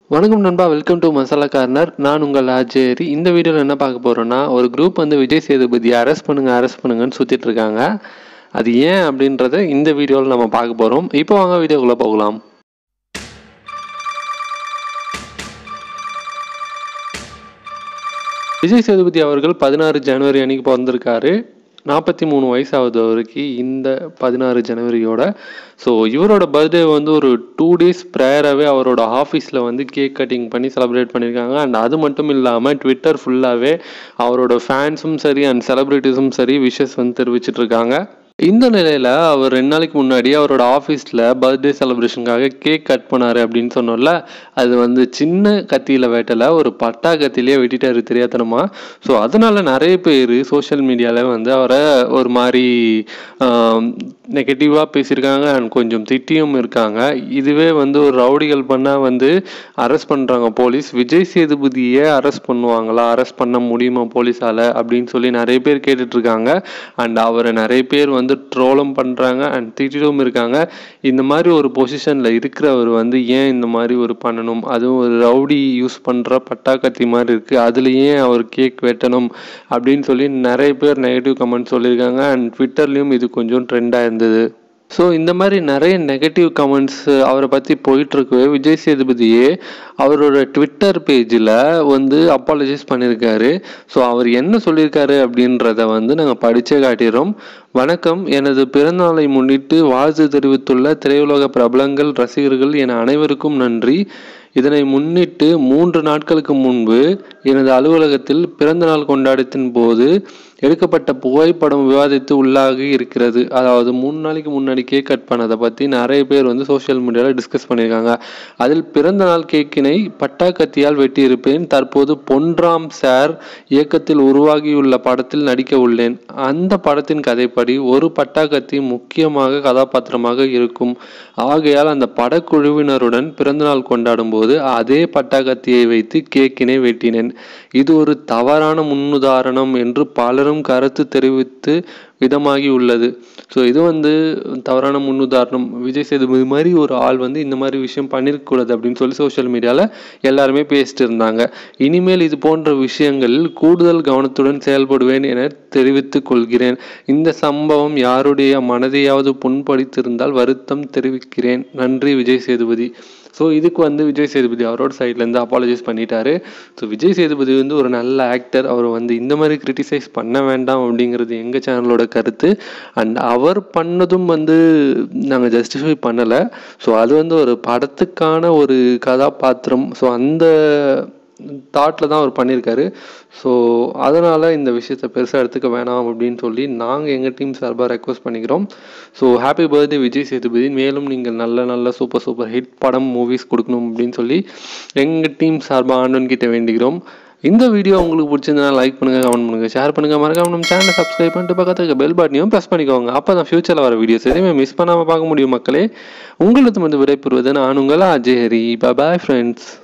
வணக்கம் நண்பா welcome to masala corner நான் உங்கள் ஆஜேரி இந்த வீடியோவில் என்ன பார்க்க போகிறோன்னா ஒரு குரூப் வந்து விஜய் சேதுபதி அரெஸ்ட் பண்ணுங்க அரெஸ்ட் பண்ணுங்கன்னு சுற்றிட்டு இருக்காங்க அது ஏன் அப்படின்றத இந்த வீடியோவில் நம்ம பார்க்க போகிறோம் இப்போ வாங்க வீடியோக்குள்ளே போகலாம் விஜய் சேதுபதி அவர்கள் பதினாறு ஜனவரி அன்னைக்கு பிறந்திருக்காரு நாற்பத்தி மூணு வயசு ஆகுது அவருக்கு இந்த பதினாறு ஜனவரியோட ஸோ இவரோட பர்த்டே வந்து ஒரு டூ டேஸ் ப்ரேயராகவே அவரோட ஆஃபீஸில் வந்து கேக் கட்டிங் பண்ணி செலிப்ரேட் பண்ணியிருக்காங்க அண்ட் அது மட்டும் இல்லாமல் ட்விட்டர் ஃபுல்லாகவே அவரோட ஃபேன்ஸும் சரி அண்ட் செலிப்ரிட்டிஸும் சரி விஷஸ் வந்து தெரிவிச்சிட்டு இருக்காங்க இந்த நிலையில் அவர் ரெண்டு நாளைக்கு முன்னாடி அவரோட ஆஃபீஸில் பர்த்டே செலிப்ரேஷனுக்காக கேக் கட் பண்ணார் அப்படின்னு சொன்னோம்ல அது வந்து சின்ன கத்தியில் வெட்டலை ஒரு பட்டா கத்திலேயே வெட்டிட்டாரு தெரியாதனமா ஸோ அதனால நிறைய பேர் சோஷியல் மீடியாவில் வந்து அவரை ஒரு மாதிரி நெகட்டிவாக பேசியிருக்காங்க அண்ட் கொஞ்சம் திட்டியும் இருக்காங்க இதுவே வந்து ஒரு ரவுடிகள் பண்ணால் வந்து அரெஸ்ட் பண்ணுறாங்க போலீஸ் விஜய் சேதுபதியே அரெஸ்ட் பண்ணுவாங்களா அரெஸ்ட் பண்ண முடியுமா போலீஸால் அப்படின்னு சொல்லி நிறைய பேர் கேட்டுட்ருக்காங்க அண்ட் அவரை நிறைய பேர் வந்து ட்ரோலும் பண்ணுறாங்க அண்ட் திட்டிட்டும் இருக்காங்க இந்த மாதிரி ஒரு பொசிஷனில் இருக்கிறவர் வந்து ஏன் இந்த மாதிரி ஒரு பண்ணணும் அதுவும் ஒரு ரவுடி யூஸ் பண்ணுற பட்டாக்கத்தி மாதிரி இருக்குது அதில் ஏன் அவர் கேக் வெட்டணும் அப்படின்னு சொல்லி நிறைய பேர் நெகட்டிவ் கமெண்ட் சொல்லியிருக்காங்க அண்ட் ட்விட்டர்லேயும் இது கொஞ்சம் ட்ரெண்டாக இருந்தது ஸோ இந்த மாதிரி நிறைய நெகட்டிவ் கமெண்ட்ஸ் அவரை பற்றி போயிட்டுருக்கவே விஜய் சேதுபதியே அவரோட ட்விட்டர் பேஜில் வந்து அப்பாலஜைஸ் பண்ணியிருக்காரு ஸோ அவர் என்ன சொல்லியிருக்காரு அப்படின்றத வந்து நாங்கள் படித்தே காட்டிடுறோம் வணக்கம் எனது பிறந்தநாளை முன்னிட்டு வாழ்த்து தெரிவித்துள்ள திரையுலக பிரபலங்கள் ரசிகர்கள் என அனைவருக்கும் நன்றி இதனை முன்னிட்டு மூன்று நாட்களுக்கு முன்பு எனது அலுவலகத்தில் பிறந்தநாள் கொண்டாட்டத்தின் போது எடுக்கப்பட்ட புகைப்படம் விவாதித்து உள்ளாகி இருக்கிறது அதாவது மூணு நாளைக்கு முன்னாடி கேக் கட் பண்ணதை பற்றி நிறைய பேர் வந்து சோஷியல் மீடியாவில் டிஸ்கஸ் பண்ணியிருக்காங்க அதில் பிறந்த நாள் கேக்கினை பட்டாக்கத்தியால் வெட்டியிருப்பேன் தற்போது பொன்ராம் சார் இயக்கத்தில் உருவாகியுள்ள படத்தில் நடிக்க உள்ளேன் அந்த படத்தின் கதைப்படி ஒரு பட்டாக்கத்தி முக்கியமாக கதாபாத்திரமாக இருக்கும் ஆகையால் அந்த படக்குழுவினருடன் பிறந்தநாள் கொண்டாடும் போது அதே பட்டாக்கத்தியை வைத்து கேக்கினை வெட்டினேன் இது ஒரு தவறான முன்னுதாரணம் என்று பலரும் கருத்து தெரிவித்து விதமாகி உள்ளது ஸோ இது வந்து தவறான முன்னுதாரணம் விஜய் சேதுபதி மாதிரி ஒரு ஆள் வந்து இந்த மாதிரி விஷயம் பண்ணியிருக்கக்கூடாது அப்படின்னு சொல்லி சோஷியல் மீடியாவில் எல்லாருமே பேசிட்டு இருந்தாங்க இனிமேல் இது போன்ற விஷயங்களில் கூடுதல் கவனத்துடன் செயல்படுவேன் என தெரிவித்துக் கொள்கிறேன் இந்த சம்பவம் யாருடைய மனதையாவது புண்படுத்தியிருந்தால் வருத்தம் தெரிவிக்கிறேன் நன்றி விஜய் சேதுபதி ஸோ இதுக்கு வந்து விஜய் சேதுபதி அவரோட சைட்லேருந்து அப்பாலஜைஸ் பண்ணிட்டாரு ஸோ விஜய் சேதுபதி வந்து ஒரு நல்ல ஆக்டர் அவர் வந்து இந்த மாதிரி கிரிட்டிசைஸ் பண்ண வேண்டாம் அப்படிங்கிறது எங்கள் சேனலோட கருத்து அண்ட் அவர் பண்ணதும் வந்து நாங்கள் ஜஸ்டிஃபை பண்ணலை ஸோ அது வந்து ஒரு படத்துக்கான ஒரு கதாபாத்திரம் ஸோ அந்த தாட்டில் தான் அவர் பண்ணியிருக்காரு ஸோ அதனால் இந்த விஷயத்தை பெருசாக எடுத்துக்க வேணாம் அப்படின்னு சொல்லி நாங்கள் எங்கள் டீம் சார்பாக ரெக்வஸ்ட் பண்ணிக்கிறோம் so happy birthday Vijay Sethupathi மேலும் நீங்கள் நல்ல நல்ல சூப்பர் சூப்பர் ஹிட் படம் மூவிஸ் கொடுக்கணும் அப்படின்னு சொல்லி எங்கள் டீம் சார்பாக ஆண்டவன் கிட்ட வேண்டிக்கிறோம் இந்த வீடியோ உங்களுக்கு பிடிச்சிருந்தா லைக் பண்ணுங்கள் கமெண்ட் பண்ணுங்கள் ஷேர் பண்ணுங்கள் மறக்காம நம்ம சேனலை சப்ஸ்கிரைப் பண்ணிட்டு பக்கத்துக்கு பெல் பட்டனையும் ப்ரெஸ் பண்ணிக்கோங்க அப்போ தான் ஃபியூச்சரில் வர வீடியோஸ் எதுவுமே மிஸ் பண்ணாமல் பார்க்க முடியும் மக்களே உங்களுக்கு வந்து விடைபெறுவது நான் உங்கள் அஜய் ஹரி பாய் ஃப்ரெண்ட்ஸ்